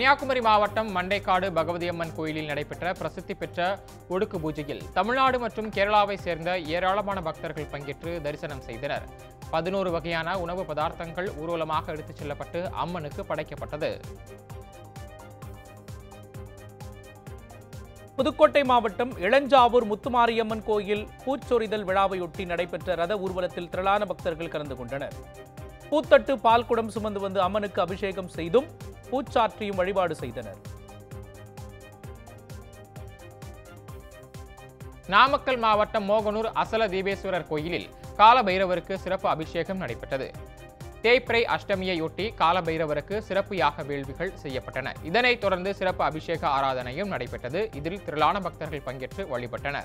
கன்னியாகுமரி மாவட்டம் மண்டைக்காடு பகவதியம்மன் கோயிலில் நடைபெற்ற பிரசித்தி பெற்ற ஒடுக்கு பூஜையில் தமிழ்நாடு மற்றும் கேரளாவை சேர்ந்த ஏராளமான பக்தர்கள் பங்கேற்று தரிசனம் செய்தனர் பதினோரு வகையான உணவு பதார்த்தங்கள் ஊர்வலமாக எடுத்துச் செல்லப்பட்டு அம்மனுக்கு படைக்கப்பட்டது புதுக்கோட்டை மாவட்டம் இளஞ்சாவூர் முத்துமாரியம்மன் கோயில் பூச்சொரிதல் விழாவையொட்டி நடைபெற்ற ரத ஊர்வலத்தில் திரளான பக்தர்கள் கலந்து கொண்டனர் பூத்தட்டு பால்குடம் சுமந்து வந்து அம்மனுக்கு அபிஷேகம் செய்தும் பூச்சாற்றியும் வழிபாடு செய்தனர் நாமக்கல் மாவட்டம் மோகனூர் அசல தீபேஸ்வரர் கோயிலில் கால பைரவருக்கு சிறப்பு அபிஷேகம் நடைபெற்றது தேய்பிறை அஷ்டமியையொட்டி கால பைரவருக்கு சிறப்பு யாக வேள்விகள் செய்யப்பட்டன இதனைத் தொடர்ந்து சிறப்பு அபிஷேக ஆராதனையும் நடைபெற்றது இதில் திரளான பக்தர்கள் பங்கேற்று வழிபட்டனர்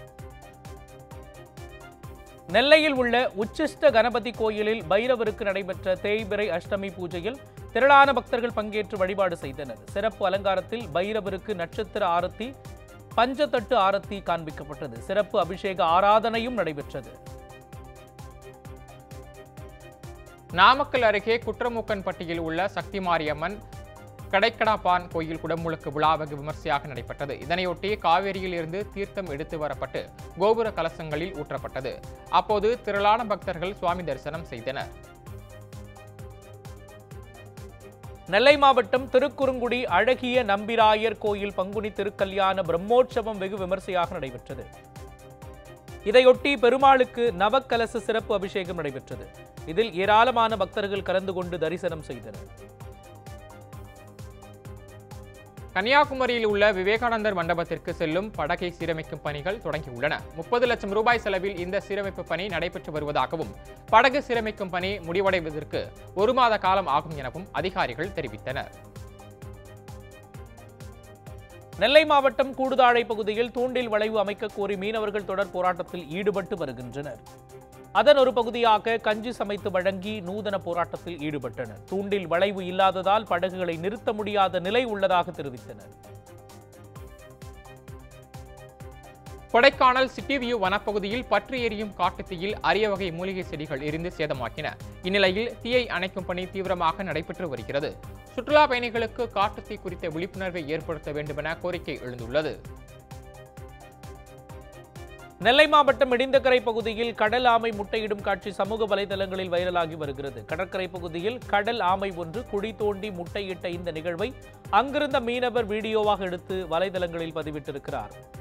நெல்லையில் உள்ள உச்சிஷ்ட கணபதி கோயிலில் பைரவருக்கு நடைபெற்ற தேய்பிறை அஷ்டமி பூஜையில் திரளான பக்தர்கள் பங்கேற்று வழிபாடு செய்தனர் சிறப்பு அலங்காரத்தில் பைரவருக்கு நட்சத்திர ஆரத்தி பஞ்சதட்டு ஆரத்தி காண்பிக்கப்பட்டது சிறப்பு அபிஷேக ஆராதனையும் நடைபெற்றது நாமக்கல் அருகே குற்றமூக்கன்பட்டியில் உள்ள சக்தி மாரியம்மன் கடைக்கடாப்பான் கோயில் குடமுழுக்கு விழா வெகு விமர்சையாக நடைபெற்றது இதனையொட்டி காவேரியில் இருந்து தீர்த்தம் எடுத்து வரப்பட்டு கோபுர கலசங்களில் ஊற்றப்பட்டது அப்போது திரளான பக்தர்கள் சுவாமி தரிசனம் செய்தனர் நெல்லை மாவட்டம் திருக்குறுங்குடி அழகிய நம்பிராயர் கோயில் பங்குனி திருக்கல்யாண பிரம்மோற்சவம் வெகு விமர்சையாக நடைபெற்றது இதையொட்டி பெருமாளுக்கு நவக்கலச சிறப்பு அபிஷேகம் நடைபெற்றது இதில் ஏராளமான பக்தர்கள் கலந்து கொண்டு தரிசனம் செய்தனர் கன்னியாகுமரியில் உள்ள விவேகானந்தர் மண்டபத்திற்கு செல்லும் படகை சீரமைக்கும் பணிகள் தொடங்கியுள்ளன முப்பது லட்சம் ரூபாய் செலவில் இந்த சீரமைப்பு பணி நடைபெற்று வருவதாகவும் படகு சீரமைக்கும் பணி முடிவடைவதற்கு ஒரு மாத காலம் ஆகும் எனவும் அதிகாரிகள் தெரிவித்தனர் நெல்லை மாவட்டம் கூடுதாழை பகுதியில் தூண்டில் வளைவு அமைக்க கோரி மீனவர்கள் தொடர் போராட்டத்தில் ஈடுபட்டு வருகின்றனர் அதன் ஒரு பகுதியாக கஞ்சி சமைத்து வழங்கி நூதன போராட்டத்தில் ஈடுபட்டனர் தூண்டில் வளைவு இல்லாததால் படகுகளை நிறுத்த முடியாத நிலை உள்ளதாக தெரிவித்தனர் கொடைக்கானல் சிட்டி வியூ வனப்பகுதியில் பற்றி எரியும் காட்டுத்தீயில் அரிய வகை மூலிகை செடிகள் எரிந்து சேதமாக்கின இந்நிலையில் தீயை அணைக்கும் பணி தீவிரமாக நடைபெற்று வருகிறது சுற்றுலா பயணிகளுக்கு காட்டுத்தீ குறித்த விழிப்புணர்வை ஏற்படுத்த வேண்டுமென கோரிக்கை எழுந்துள்ளது நெல்லை மாவட்டம் இடிந்தக்கரை பகுதியில் கடல் ஆமை முட்டையிடும் காட்சி சமூக வலைதளங்களில் வைரலாகி வருகிறது கடற்கரை பகுதியில் கடல் ஆமை ஒன்று குழி தோண்டி முட்டையிட்ட இந்த நிகழ்வை அங்கிருந்த மீனவர் வீடியோவாக எடுத்து வலைதளங்களில் பதிவிட்டிருக்கிறார்